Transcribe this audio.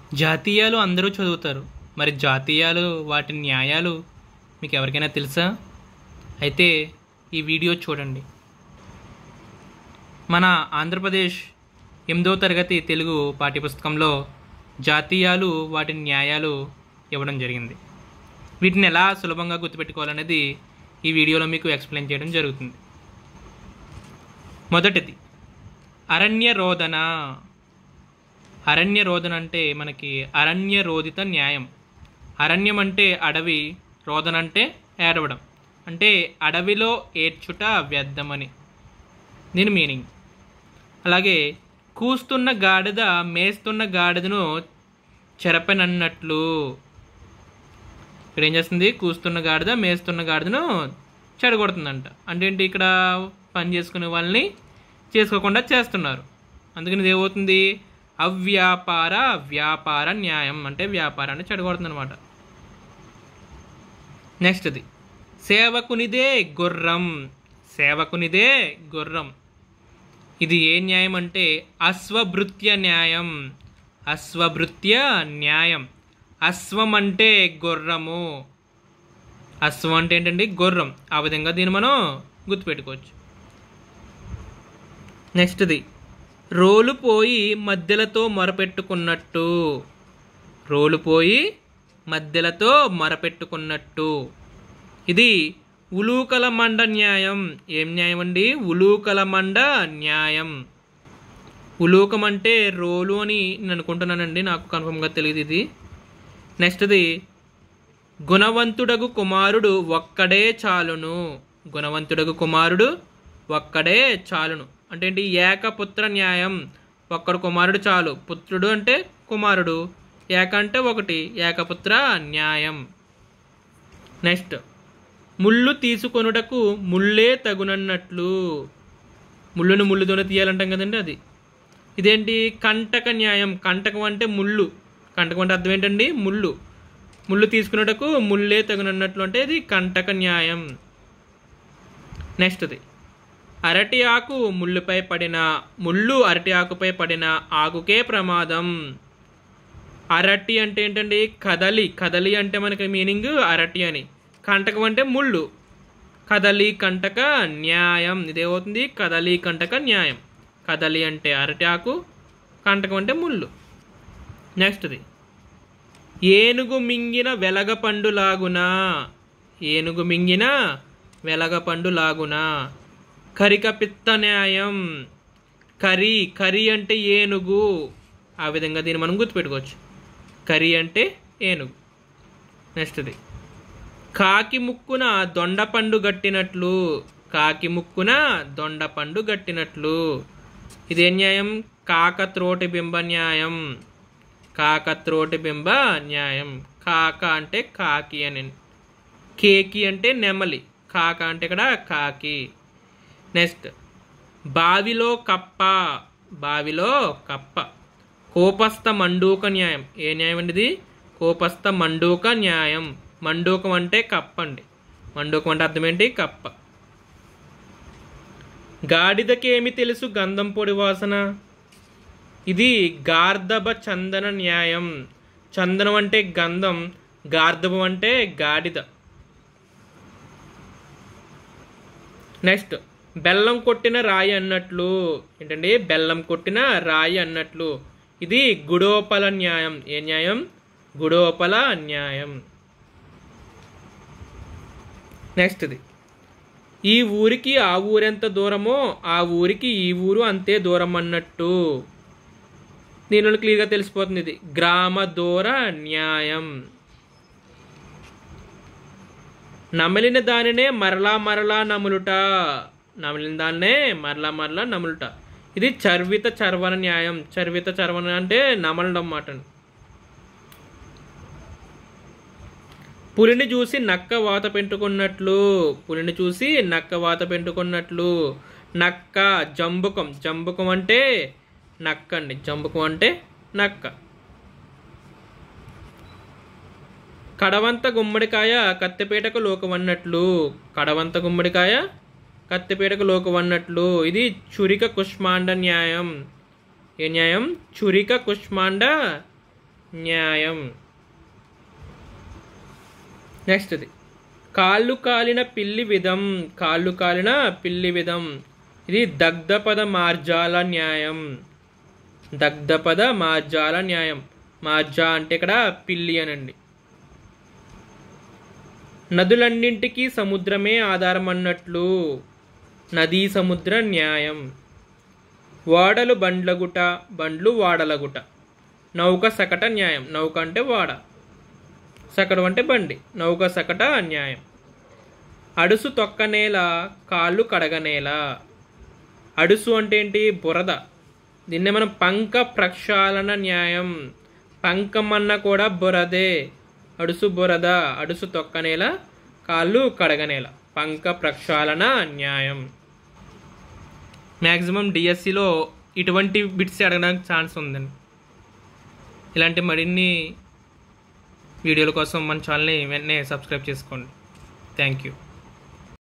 జాతీయాలు అందరూ చదువుతారు మరి జాతీయాలు వాటి న్యాయాలు మీకు ఎవరికైనా తెలుసా అయితే ఈ వీడియో చూడండి మన ఆంధ్రప్రదేశ్ ఎనిమిదో తరగతి తెలుగు పాఠ్యపుస్తకంలో జాతీయాలు వాటి న్యాయాలు ఇవ్వడం జరిగింది వీటిని ఎలా సులభంగా గుర్తుపెట్టుకోవాలనేది ఈ వీడియోలో మీకు ఎక్స్ప్లెయిన్ చేయడం జరుగుతుంది మొదటిది అరణ్య రోదన అరణ్య రోదన అంటే మనకి అరణ్య రోదిత న్యాయం అరణ్యం అంటే అడవి రోదన అంటే ఏడవడం అంటే అడవిలో ఏడ్చుట వ్యర్థమని దీని మీనింగ్ అలాగే కూస్తున్న గాడిద మేస్తున్న గాడిదను చెరపనన్నట్లు ఇక్కడ ఏం చేస్తుంది కూస్తున్న గాడిద మేస్తున్న గాడిదను చెడగొడుతుందంట అంటే ఏంటి ఇక్కడ పని చేసుకునే వాళ్ళని చేసుకోకుండా చేస్తున్నారు అందుకని ఇది ఏమవుతుంది అవ్యాపార వ్యాపార న్యాయం అంటే వ్యాపారాన్ని చెడగొడుతుంది అనమాట నెక్స్ట్ది సేవకునిదే గుర్రం సేవకునిదే గుర్రం ఇది ఏ న్యాయం అంటే అశ్వభృత్య న్యాయం అశ్వభృత్య న్యాయం అశ్వం అంటే గుర్రము అశ్వం అంటే ఏంటండి గుర్రం ఆ విధంగా దీన్ని మనం గుర్తుపెట్టుకోవచ్చు నెక్స్ట్ది రోలు పోయి మధ్యలతో మొరపెట్టుకున్నట్టు రోలు పోయి మధ్యలతో మొరపెట్టుకున్నట్టు ఇది ఉలూకల మండ న్యాయం ఏం న్యాయం అండి ఉలూకల మండ న్యాయం ఉలూకం అంటే రోలు అని నేను అనుకుంటున్నానండి నాకు కన్ఫర్మ్గా తెలియదు ఇది నెక్స్ట్ది గుణవంతుడగు కుమారుడు ఒక్కడే చాలును గుణవంతుడగు కుమారుడు ఒక్కడే చాలును అంటే ఏంటి ఏకపుత్ర న్యాయం ఒక్కడు కుమారుడు చాలు పుత్రుడు అంటే కుమారుడు ఏక అంటే ఒకటి ఏకపుత్ర న్యాయం నెక్స్ట్ ముళ్ళు తీసుకొనుటకు ముళ్ళే తగునన్నట్లు ముళ్ళును ముళ్ళుతోనే తీయాలంటాం కదండి అది ఇదేంటి కంటక న్యాయం కంటకం అంటే ముళ్ళు కంటకం అంటే అర్థం ఏంటండి ముళ్ళు ముళ్ళు తీసుకున్నటకు ముళ్ళే తగునన్నట్లు అంటే ఇది కంటక న్యాయం నెక్స్ట్ది అరటి ఆకు ముళ్ళుపై పడిన ముళ్ళు అరటి ఆకుపై పడిన ఆకుకే ప్రమాదం అరటి అంటే ఏంటండి కదలి కదలి అంటే మనకి మీనింగ్ అరటి అని కంటకం అంటే ముళ్ళు కదలి కంటక న్యాయం ఇదేమవుతుంది కదలి కంటక న్యాయం కదలి అంటే అరటి ఆకు కంటకం అంటే ముళ్ళు నెక్స్ట్ది ఏనుగు మింగిన వెలగ పండులాగునా ఏనుగు మింగిన వెలగ పండులాగునా కరిక పిత్త న్యాయం కరి కరి అంటే ఏనుగు ఆ విధంగా దీన్ని మనం గుర్తుపెట్టుకోవచ్చు కరి అంటే ఏనుగు నెక్స్ట్ది కాకి ముక్కున దొండపండు గట్టినట్లు కాకి ముక్కున దొండపండు గట్టినట్లు ఇదే న్యాయం కాకత్రోటి బింబ న్యాయం కాకత్రోటి బింబ న్యాయం కాక అంటే కాకి అని కేకి అంటే నెమలి కాక అంటే ఇక్కడ కాకి నెక్స్ట్ బావిలో కప్ప బావిలో కప్ప కోపస్థ మండూక న్యాయం ఏ న్యాయం అండి ఇది కోపస్థ మండూక న్యాయం మండూకం అంటే కప్ప అండి మండూకం అంటే అర్థం ఏంటి కప్ప గాడిదకేమి తెలుసు గంధం పొడి వాసన ఇది గార్ధబ చందన న్యాయం చందనం అంటే గంధం గార్ధబం అంటే గాడిద నెక్స్ట్ బెల్లం కొట్టిన రాయి అన్నట్లు ఏంటండి బెల్లం కొట్టిన రాయి అన్నట్లు ఇది గుడోపల న్యాయం ఏ న్యాయం గుడోపల న్యాయం నెక్స్ట్ది ఈ ఊరికి ఆ ఊరెంత దూరమో ఆ ఊరికి ఈ ఊరు అంతే దూరం అన్నట్టు దీనిలో క్లియర్గా తెలిసిపోతుంది ఇది గ్రామ దూర న్యాయం నమిలిన దానినే మరలా మరలా నములుట నమిలిన దాన్నే మరలా మరలా నములుట ఇది చర్విత చర్వణ న్యాయం చర్విత చర్వణ అంటే నమలడం మాట పులిని చూసి నక్క వాత పెట్టుకున్నట్లు పులిని చూసి నక్క వాత పెట్టుకున్నట్లు నక్క జంబుకం జంబుకం అంటే నక్క అండి జంబుకం అంటే నక్క కడవంత గుమ్మడికాయ కత్తిపీటకు లోకవన్నట్లు కడవంత గుమ్మడికాయ కత్తిపీటకు లోకవన్నట్లు ఇది చురిక కుష్మాండ న్యాయం ఏ న్యాయం చురిక కుష్మాండ న్యాయం నెక్స్ట్ ఇది కాళ్ళు కాలిన పిల్లి విధం కాళ్ళు కాలిన పిల్లి విధం ఇది దగ్ధపద మార్జాల న్యాయం దగ్ధపద మార్జాల న్యాయం మార్జా అంటే ఇక్కడ పిల్లి అనండి నదులన్నింటికీ సముద్రమే ఆధారం అన్నట్లు నదీ సముద్ర న్యాయం వాడలు బండ్లగుట బండ్లు వాడలగుట నౌక సకట న్యాయం నౌక అంటే వాడ సకడం అంటే బండి నౌక సకట న్యాయం అడుసు తొక్కనేల కాళ్ళు కడగనేల అడుసు అంటే ఏంటి బురద దీన్నే మనం పంక ప్రక్షాళన న్యాయం పంకం అన్న కూడా బురదే అడుసు బురద అడుసు తొక్కనేల కాళ్ళు కడగనేల పంక ప్రక్షాళన న్యాయం మ్యాక్సిమం డిఎస్సిలో ఇటువంటి బిట్స్ అడగడానికి ఛాన్స్ ఉందండి ఇలాంటి మరిన్ని వీడియోల కోసం మన ఛానల్ని వెంటనే సబ్స్క్రైబ్ చేసుకోండి థ్యాంక్ యూ